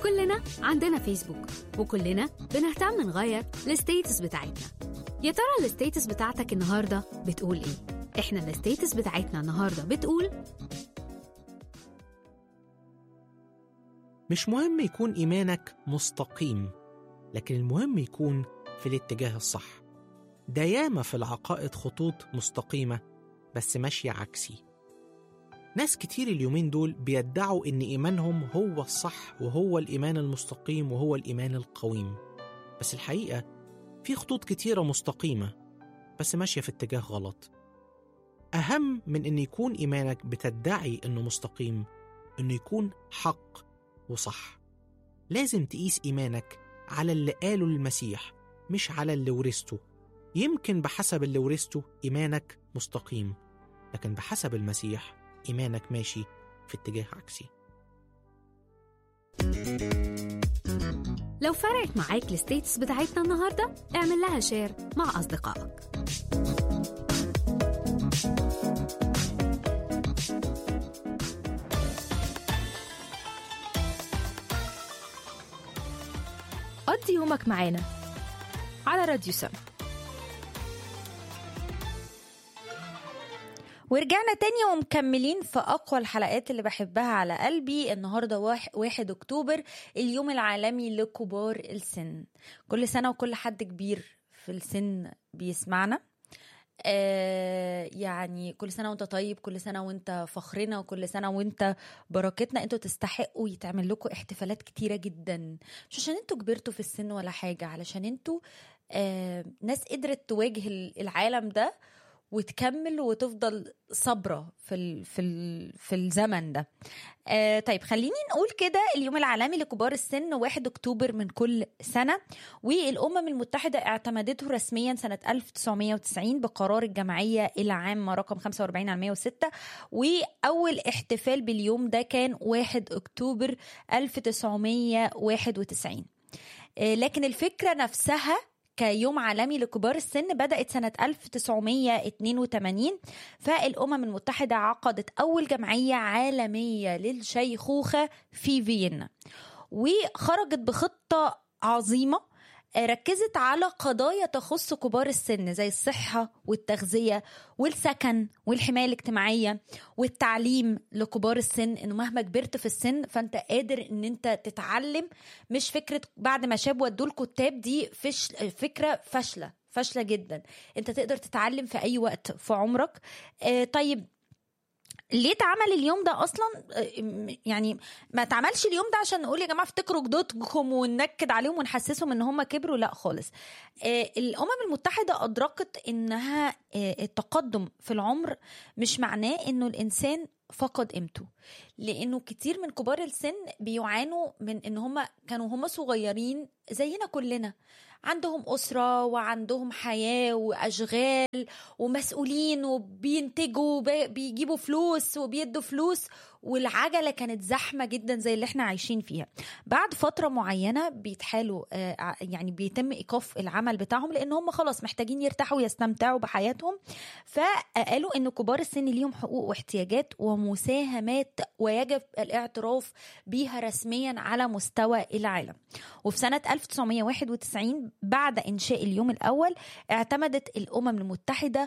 كلنا عندنا فيسبوك وكلنا بنهتم نغير الستيتس بتاعتنا يا ترى الستيتس بتاعتك النهارده بتقول ايه احنا الستيتس بتاعتنا النهارده بتقول مش مهم يكون إيمانك مستقيم لكن المهم يكون في الاتجاه الصح ده ياما في العقائد خطوط مستقيمة بس ماشية عكسي ناس كتير اليومين دول بيدعوا إن إيمانهم هو الصح وهو الإيمان المستقيم وهو الإيمان القويم بس الحقيقة في خطوط كتيرة مستقيمة بس ماشية في اتجاه غلط أهم من إن يكون إيمانك بتدعي إنه مستقيم إنه يكون حق وصح لازم تقيس إيمانك على اللي قاله المسيح مش على اللي ورثته يمكن بحسب اللي ورثته إيمانك مستقيم لكن بحسب المسيح إيمانك ماشي في اتجاه عكسي لو فرقت معاك الستيتس بتاعتنا النهارده اعمل لها شير مع أصدقائك قضي يومك معانا على راديو سم ورجعنا تاني ومكملين في أقوى الحلقات اللي بحبها على قلبي النهاردة واح- واحد أكتوبر اليوم العالمي لكبار السن كل سنة وكل حد كبير في السن بيسمعنا آه يعني كل سنة وانت طيب كل سنة وانت فخرنا وكل سنة وانت بركتنا انتوا تستحقوا يتعمل لكم احتفالات كتيرة جدا مش عشان انتوا كبرتوا في السن ولا حاجة علشان انتوا آه ناس قدرت تواجه العالم ده وتكمل وتفضل صابره في ال في ال في الزمن ده. آه طيب خليني نقول كده اليوم العالمي لكبار السن 1 اكتوبر من كل سنه والامم المتحده اعتمدته رسميا سنه 1990 بقرار الجمعيه العامه رقم 45 على 106 واول احتفال باليوم ده كان 1 اكتوبر 1991. آه لكن الفكره نفسها كيوم عالمي لكبار السن بدأت سنة 1982 فالأمم المتحدة عقدت أول جمعية عالمية للشيخوخة في فيينا وخرجت بخطة عظيمة ركزت على قضايا تخص كبار السن زي الصحة والتغذية والسكن والحماية الاجتماعية والتعليم لكبار السن انه مهما كبرت في السن فانت قادر ان انت تتعلم مش فكرة بعد ما شاب ودوا الكتاب دي فش فكرة فاشلة فاشلة جدا انت تقدر تتعلم في اي وقت في عمرك آه طيب ليه اتعمل اليوم ده اصلا يعني ما اتعملش اليوم ده عشان نقول يا جماعه افتكروا جدودكم وننكد عليهم ونحسسهم ان هم كبروا لا خالص الامم المتحده ادركت انها التقدم في العمر مش معناه انه الانسان فقد قيمته لانه كتير من كبار السن بيعانوا من ان هم كانوا هم صغيرين زينا كلنا عندهم أسرة وعندهم حياة وأشغال ومسؤولين وبينتجوا بيجيبوا فلوس وبيدوا فلوس والعجلة كانت زحمة جدا زي اللي احنا عايشين فيها بعد فترة معينة بيتحالوا يعني بيتم إيقاف العمل بتاعهم لأن هم خلاص محتاجين يرتاحوا ويستمتعوا بحياتهم فقالوا أن كبار السن ليهم حقوق واحتياجات ومساهمات ويجب الاعتراف بيها رسميا على مستوى العالم وفي سنة 1991 بعد إنشاء اليوم الأول اعتمدت الأمم المتحدة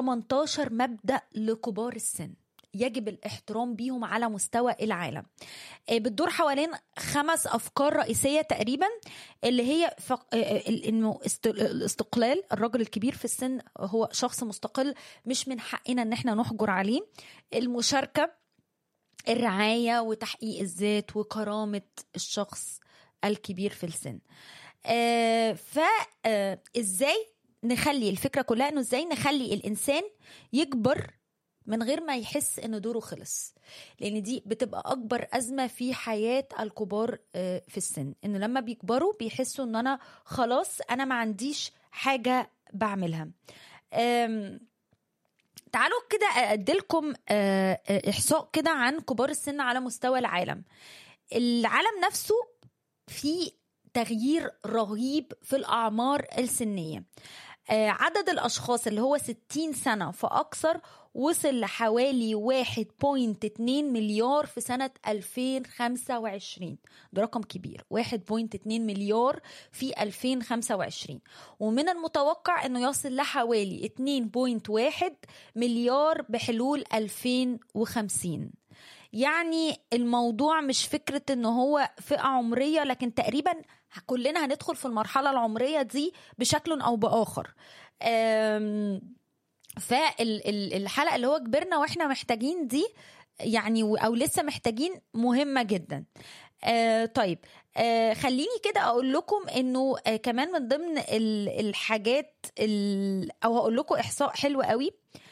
18 مبدأ لكبار السن يجب الاحترام بيهم على مستوى العالم بتدور حوالين خمس افكار رئيسيه تقريبا اللي هي فق... انه الاستقلال الرجل الكبير في السن هو شخص مستقل مش من حقنا ان احنا نحجر عليه المشاركه الرعايه وتحقيق الذات وكرامه الشخص الكبير في السن آه فازاي نخلي الفكره كلها انه ازاي نخلي الانسان يكبر من غير ما يحس ان دوره خلص لان دي بتبقى اكبر ازمه في حياه الكبار في السن انه لما بيكبروا بيحسوا ان انا خلاص انا ما عنديش حاجه بعملها تعالوا كده اديلكم احصاء كده عن كبار السن على مستوى العالم العالم نفسه في تغيير رهيب في الاعمار السنيه آه، عدد الأشخاص اللي هو 60 سنة فأكثر وصل لحوالي 1.2 مليار في سنة 2025 ده رقم كبير 1.2 مليار في 2025 ومن المتوقع أنه يصل لحوالي 2.1 مليار بحلول 2050 يعني الموضوع مش فكرة ان هو فئة عمرية لكن تقريبا كلنا هندخل في المرحلة العمرية دي بشكل او باخر أم، فالحلقة اللي هو كبرنا واحنا محتاجين دي يعني و- او لسه محتاجين مهمة جدا آه طيب آه خليني كده اقول لكم انه آه كمان من ضمن ال- الحاجات ال- او هقول لكم احصاء حلو قوي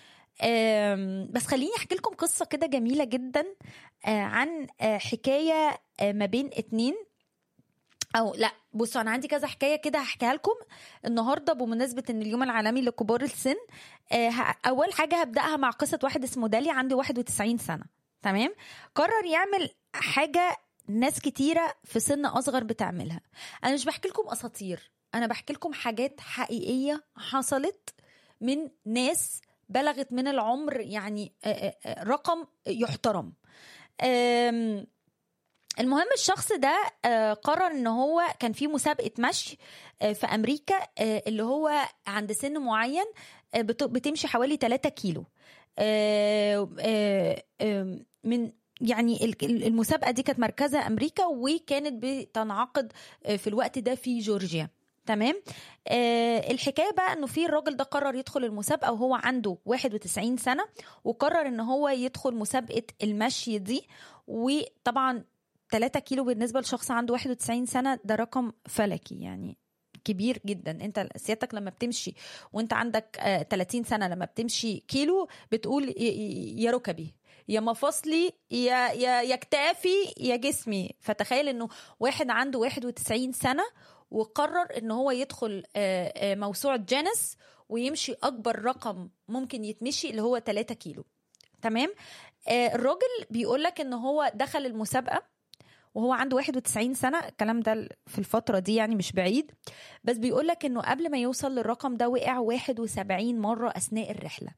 آم، بس خليني احكي لكم قصه كده جميله جدا آه، عن آه، حكايه آه، ما بين اتنين او لا بصوا انا عندي كذا حكايه كده هحكيها لكم النهارده بمناسبه ان اليوم العالمي لكبار السن آه، ه- اول حاجه هبداها مع قصه واحد اسمه دالي عنده 91 سنه تمام قرر يعمل حاجه ناس كتيره في سن اصغر بتعملها انا مش بحكي لكم اساطير انا بحكي لكم حاجات حقيقيه حصلت من ناس بلغت من العمر يعني آه، آه، آه، رقم يحترم آم، المهم الشخص ده آه، قرر ان هو كان في مسابقه مشي آه، في امريكا آه، اللي هو عند سن معين آه، بت- بتمشي حوالي 3 كيلو آه، آه، آه، من يعني ال- ال- المسابقه دي كانت مركزها امريكا وكانت بتنعقد آه، في الوقت ده في جورجيا تمام آه الحكايه بقى انه في الراجل ده قرر يدخل المسابقه وهو عنده 91 سنه وقرر ان هو يدخل مسابقه المشي دي وطبعا 3 كيلو بالنسبه لشخص عنده 91 سنه ده رقم فلكي يعني كبير جدا انت سيادتك لما بتمشي وانت عندك آه 30 سنه لما بتمشي كيلو بتقول ي- ي- يا ركبي يا مفاصلي يا يا يا كتافي يا جسمي فتخيل انه واحد عنده 91 سنه وقرر ان هو يدخل آه، آه، موسوعه جينيس ويمشي اكبر رقم ممكن يتمشي اللي هو 3 كيلو تمام آه، الراجل بيقول لك ان هو دخل المسابقه وهو عنده 91 سنه الكلام ده في الفتره دي يعني مش بعيد بس بيقول لك انه قبل ما يوصل للرقم ده وقع 71 مره اثناء الرحله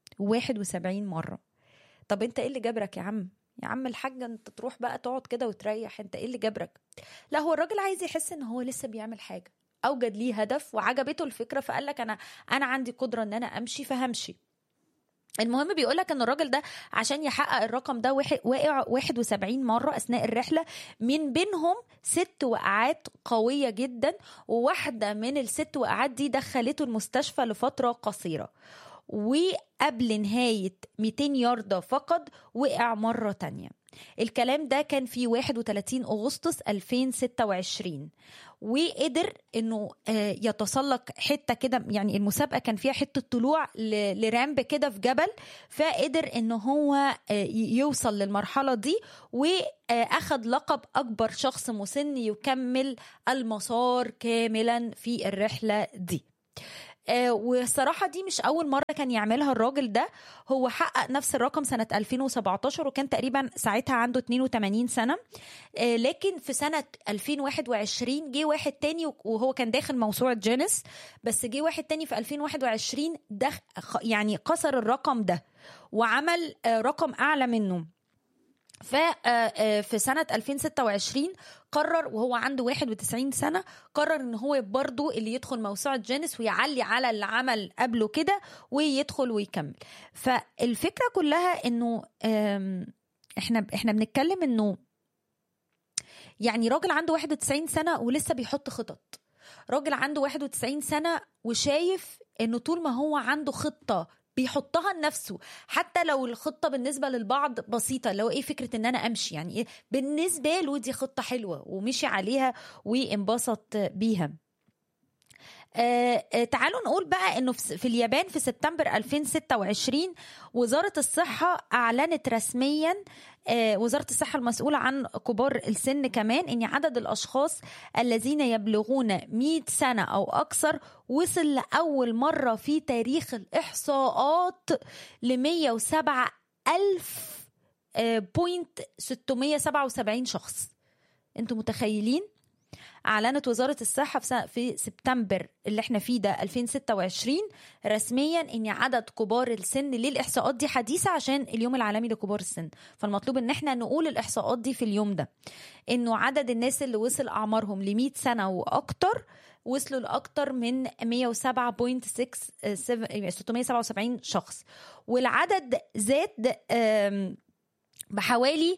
71 مره طب انت ايه اللي جبرك يا عم يا عم الحاج انت تروح بقى تقعد كده وتريح انت ايه اللي جبرك لا هو الراجل عايز يحس ان هو لسه بيعمل حاجه اوجد ليه هدف وعجبته الفكره فقال لك انا انا عندي قدره ان انا امشي فهمشي المهم بيقول لك ان الراجل ده عشان يحقق الرقم ده وح- واقع 71 مره اثناء الرحله من بينهم ست وقعات قويه جدا وواحده من الست وقعات دي دخلته المستشفى لفتره قصيره وقبل نهاية 200 ياردة فقط وقع مرة تانية الكلام ده كان في 31 أغسطس 2026 وقدر انه آه، يتسلق حته كده يعني المسابقه كان فيها حته طلوع ل- لرامب كده في جبل فقدر ان هو آه، ي- يوصل للمرحله دي واخد لقب اكبر شخص مسن يكمل المسار كاملا في الرحله دي آه، والصراحة دي مش أول مرة كان يعملها الراجل ده هو حقق نفس الرقم سنة 2017 وكان تقريبا ساعتها عنده 82 سنة آه، لكن في سنة 2021 جه واحد تاني وهو كان داخل موسوعة جينيس بس جه واحد تاني في 2021 دخ يعني كسر الرقم ده وعمل آه، رقم أعلى منه ففي سنة 2026 قرر وهو عنده 91 سنة قرر ان هو برضه اللي يدخل موسوعة جينيس ويعلي على اللي عمل قبله كده ويدخل ويكمل فالفكرة كلها انه آم، احنا احنا بنتكلم انه يعني راجل عنده 91 سنة ولسه بيحط خطط راجل عنده 91 سنة وشايف انه طول ما هو عنده خطة بيحطها لنفسه حتى لو الخطه بالنسبه للبعض بسيطه اللي هو ايه فكره ان انا امشي يعني ايه بالنسبه له دي خطه حلوه ومشي عليها وانبسط بيها آه آه تعالوا نقول بقى انه في في اليابان في سبتمبر 2026 وزاره الصحه اعلنت رسميا آه وزاره الصحه المسؤوله عن كبار السن كمان ان عدد الاشخاص الذين يبلغون 100 سنه او اكثر وصل لاول مره في تاريخ الاحصاءات ل 107 الف آه، بوينت 677 شخص انتوا متخيلين اعلنت وزاره الصحه في, سنة في سبتمبر اللي احنا فيه ده 2026 رسميا ان عدد كبار السن للاحصاءات دي حديثه عشان اليوم العالمي لكبار السن فالمطلوب ان احنا نقول الاحصاءات دي في اليوم ده انه عدد الناس اللي وصل اعمارهم ل 100 سنه واكتر وصلوا لاكتر من 107.6 677 شخص والعدد زاد بحوالي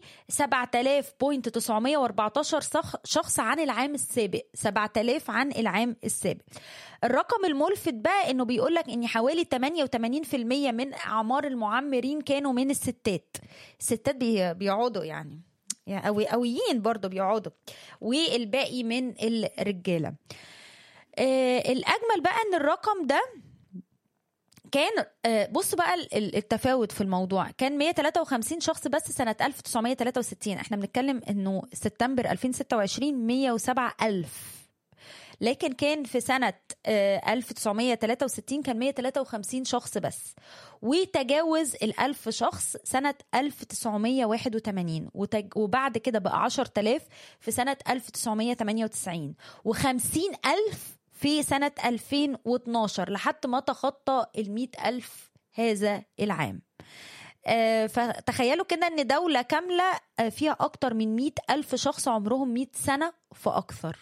7914 شخص عن العام السابق 7000 عن العام السابق الرقم الملفت بقى انه بيقول لك ان حوالي 88% من اعمار المعمرين كانوا من الستات الستات بيقعدوا يعني يعني قوي قويين برضه بيقعدوا والباقي من الرجاله آه الاجمل بقى ان الرقم ده كان بص بقى التفاوت في الموضوع كان 153 شخص بس سنة 1963 احنا بنتكلم انه سبتمبر 2026 107 ألف لكن كان في سنة 1963 كان 153 شخص بس وتجاوز الألف شخص سنة 1981 وبعد كده بقى 10000 في سنة 1998 و50 ألف في سنة 2012 لحد ما تخطى المئة ألف هذا العام آه فتخيلوا كده ان دولة كاملة فيها أكتر من مئة ألف شخص عمرهم مئة سنة فأكثر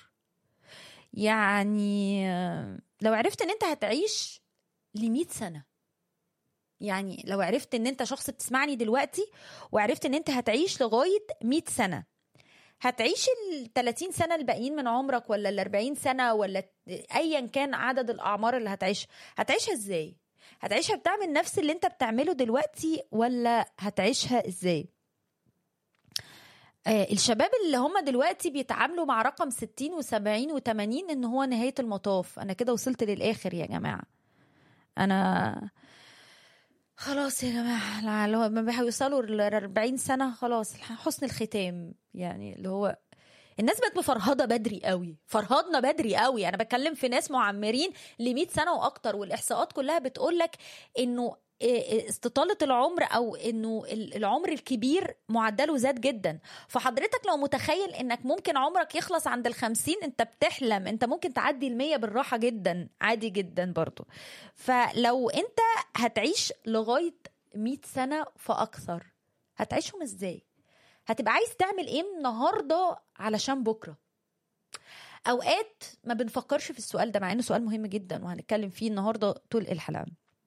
يعني لو عرفت ان انت هتعيش لمئة سنة يعني لو عرفت ان انت شخص بتسمعني دلوقتي وعرفت ان انت هتعيش لغاية مئة سنة هتعيش ال 30 سنه الباقيين من عمرك ولا ال 40 سنه ولا ايا كان عدد الاعمار اللي هتعيش هتعيشها ازاي هتعيشها بتعمل نفس اللي انت بتعمله دلوقتي ولا هتعيشها ازاي آه الشباب اللي هم دلوقتي بيتعاملوا مع رقم 60 و70 و80 ان هو نهايه المطاف انا كده وصلت للاخر يا جماعه انا خلاص يا جماعه لما بيوصلوا ل 40 سنه خلاص حسن الختام يعني اللي هو الناس بقت مفرهده بدري قوي فرهدنا بدري قوي انا بتكلم في ناس معمرين ل 100 سنه واكتر والاحصاءات كلها بتقول لك انه استطالة العمر أو إنه العمر الكبير معدله زاد جدا فحضرتك لو متخيل إنك ممكن عمرك يخلص عند الخمسين أنت بتحلم أنت ممكن تعدي المية بالراحة جدا عادي جدا برضو فلو أنت هتعيش لغاية مئة سنة فأكثر هتعيشهم إزاي هتبقى عايز تعمل إيه النهاردة علشان بكرة أوقات ما بنفكرش في السؤال ده مع إنه سؤال مهم جدا وهنتكلم فيه النهاردة طول الحلقة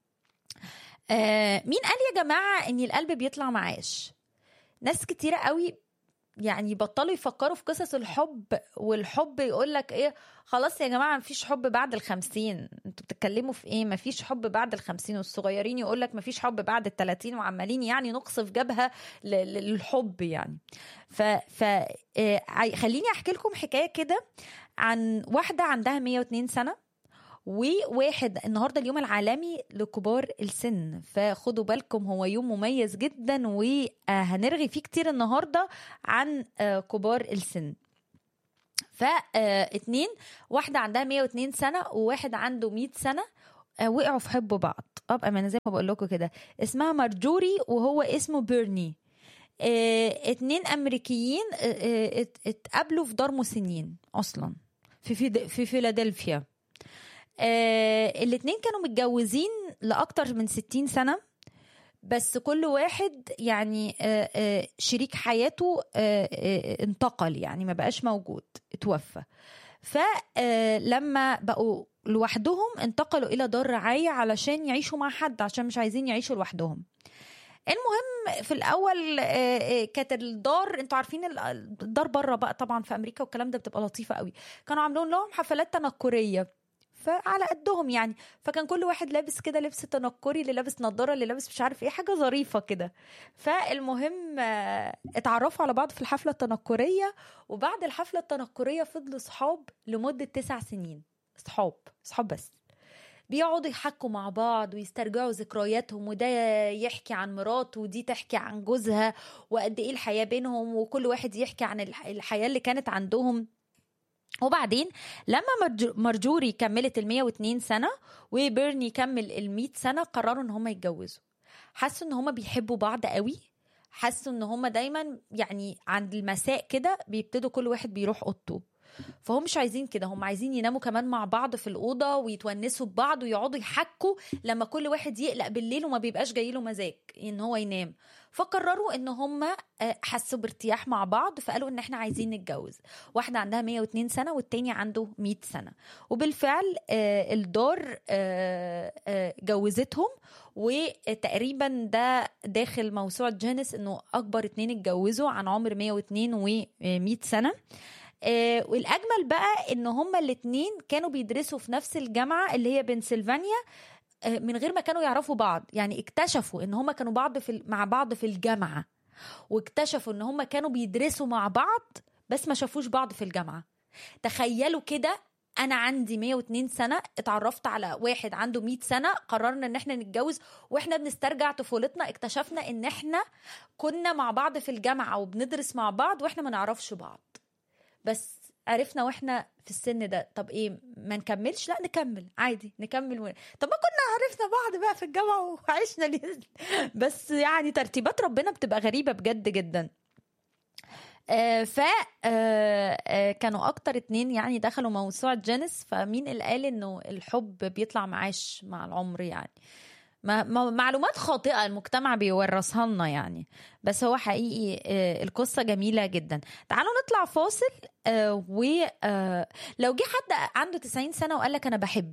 آه مين قال يا جماعة ان القلب بيطلع معاش ناس كتيرة قوي يعني بطلوا يفكروا في قصص الحب والحب يقول لك ايه خلاص يا جماعة مفيش حب بعد الخمسين انتوا بتتكلموا في ايه مفيش حب بعد الخمسين والصغيرين يقول لك مفيش حب بعد التلاتين وعمالين يعني نقصف جبهة للحب يعني ف, ف... آه خليني احكي لكم حكاية كده عن واحدة عندها 102 سنة وواحد النهارده اليوم العالمي لكبار السن فخدوا بالكم هو يوم مميز جدا وهنرغي فيه كتير النهارده عن كبار السن فاتنين واحده عندها 102 سنه وواحد عنده 100 سنه وقعوا في حب بعض ابقى انا زي ما بقول لكم كده اسمها مارجوري وهو اسمه بيرني اه اتنين امريكيين اه اتقابلوا في دار مسنين اصلا في في, في فيلادلفيا آه الاتنين كانوا متجوزين لأكتر من ستين سنة بس كل واحد يعني آه آه شريك حياته آه آه انتقل يعني ما بقاش موجود اتوفى فلما بقوا لوحدهم انتقلوا إلى دار رعاية علشان يعيشوا مع حد عشان مش عايزين يعيشوا لوحدهم المهم في الاول كانت الدار انتوا عارفين الدار بره بقى طبعا في امريكا والكلام ده بتبقى لطيفه قوي كانوا عاملين لهم حفلات تنكريه فعلى قدهم يعني فكان كل واحد لابس كده لبس تنكري اللي لابس نظاره اللي لابس مش عارف ايه حاجه ظريفه كده فالمهم اتعرفوا على بعض في الحفله التنكريه وبعد الحفله التنكريه فضلوا صحاب لمده تسع سنين صحاب صحاب بس بيقعدوا يحكوا مع بعض ويسترجعوا ذكرياتهم وده يحكي عن مراته ودي تحكي عن جوزها وقد ايه الحياه بينهم وكل واحد يحكي عن الحياه اللي كانت عندهم وبعدين لما مرجوري كملت ال 102 سنه وبيرني كمل ال 100 سنه قرروا ان هم يتجوزوا حسوا ان هم بيحبوا بعض قوي حسوا ان هم دايما يعني عند المساء كده بيبتدوا كل واحد بيروح اوضته فهم مش عايزين كده هم عايزين يناموا كمان مع بعض في الاوضه ويتونسوا ببعض ويقعدوا يحكوا لما كل واحد يقلق بالليل وما بيبقاش جاي له مزاج ان هو ينام فقرروا ان هم حسوا بارتياح مع بعض فقالوا ان احنا عايزين نتجوز واحده عندها 102 سنه والتاني عنده 100 سنه وبالفعل آه، الدار آه، آه، جوزتهم وتقريبا ده داخل موسوعه جينيس انه اكبر اتنين اتجوزوا عن عمر 102 و100 سنه آه، والاجمل بقى ان هما الاتنين كانوا بيدرسوا في نفس الجامعه اللي هي بنسلفانيا آه، من غير ما كانوا يعرفوا بعض يعني اكتشفوا ان هما كانوا بعض في مع بعض في الجامعه واكتشفوا ان هما كانوا بيدرسوا مع بعض بس ما شافوش بعض في الجامعه تخيلوا كده انا عندي 102 سنه اتعرفت على واحد عنده 100 سنه قررنا ان احنا نتجوز واحنا بنسترجع طفولتنا اكتشفنا ان احنا كنا مع بعض في الجامعه وبندرس مع بعض واحنا ما نعرفش بعض بس عرفنا واحنا في السن ده طب ايه ما نكملش لا نكمل عادي نكمل و... طب ما كنا عرفنا بعض بقى في الجامعه وعشنا ليه بس يعني ترتيبات ربنا بتبقى غريبه بجد جدا آه ف آه آه كانوا اكتر اتنين يعني دخلوا موسوعه جينيس فمين اللي قال انه الحب بيطلع معاش مع العمر يعني ما ما- معلومات خاطئه المجتمع بيورثها لنا يعني بس هو حقيقي آه، القصه جميله جدا تعالوا نطلع فاصل ولو جه حد عنده 90 سنه وقال لك انا بحب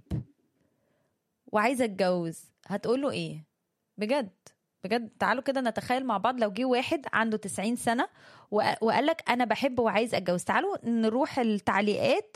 وعايزه اتجوز هتقول له ايه بجد بجد تعالوا كده نتخيل مع بعض لو جه واحد عنده 90 سنه وقال لك انا بحب وعايز اتجوز تعالوا نروح التعليقات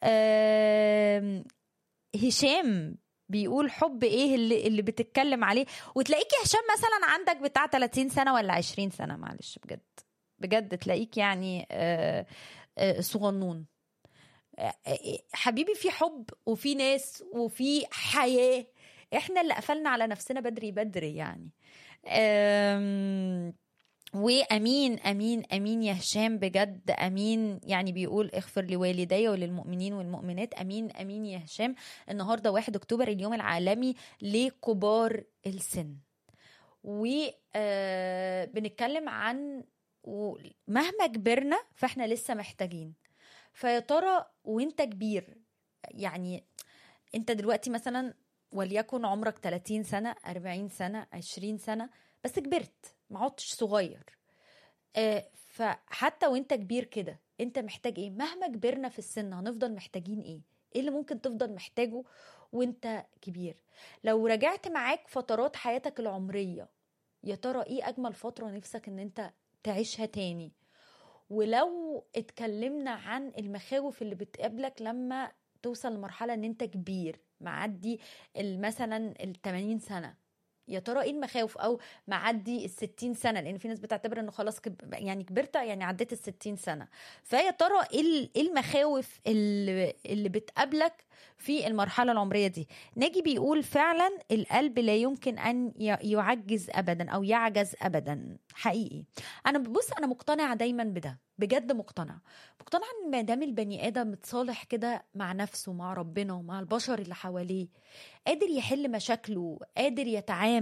آم، هشام بيقول حب ايه اللي, اللي بتتكلم عليه وتلاقيك يا هشام مثلا عندك بتاع 30 سنه ولا 20 سنه معلش بجد بجد تلاقيك يعني آه، آه، صغنون آه، آه، حبيبي في حب وفي ناس وفي حياه احنا اللي قفلنا على نفسنا بدري بدري يعني آم، وامين امين امين يا هشام بجد امين يعني بيقول اغفر لوالدي وللمؤمنين والمؤمنات امين امين يا هشام النهارده 1 اكتوبر اليوم العالمي لكبار السن وبنتكلم عن و- مهما كبرنا فاحنا لسه محتاجين فيا ترى وانت كبير يعني انت دلوقتي مثلا وليكن عمرك 30 سنة 40 سنة 20 سنة بس كبرت ما عدتش صغير آه، فحتى وانت كبير كده انت محتاج ايه مهما كبرنا في السن هنفضل محتاجين ايه ايه اللي ممكن تفضل محتاجه وانت كبير لو رجعت معاك فترات حياتك العمرية يا ترى ايه اجمل فترة نفسك ان انت تعيشها تاني ولو اتكلمنا عن المخاوف اللي بتقابلك لما توصل لمرحلة ان انت كبير معدي ال- مثلا ال 80 سنة يا ترى ايه المخاوف او معدي ال 60 سنه لان في ناس بتعتبر انه خلاص كب... يعني كبرت يعني عديت ال 60 سنه فيا ترى ايه ال- إيه المخاوف اللي, اللي بتقابلك في المرحله العمريه دي ناجي بيقول فعلا القلب لا يمكن ان ي- يعجز ابدا او يعجز ابدا حقيقي انا بص انا مقتنعه دايما بده بجد مقتنعه مقتنعه ان ما دام البني ادم متصالح كده مع نفسه مع ربنا ومع البشر اللي حواليه قادر يحل مشاكله قادر يتعامل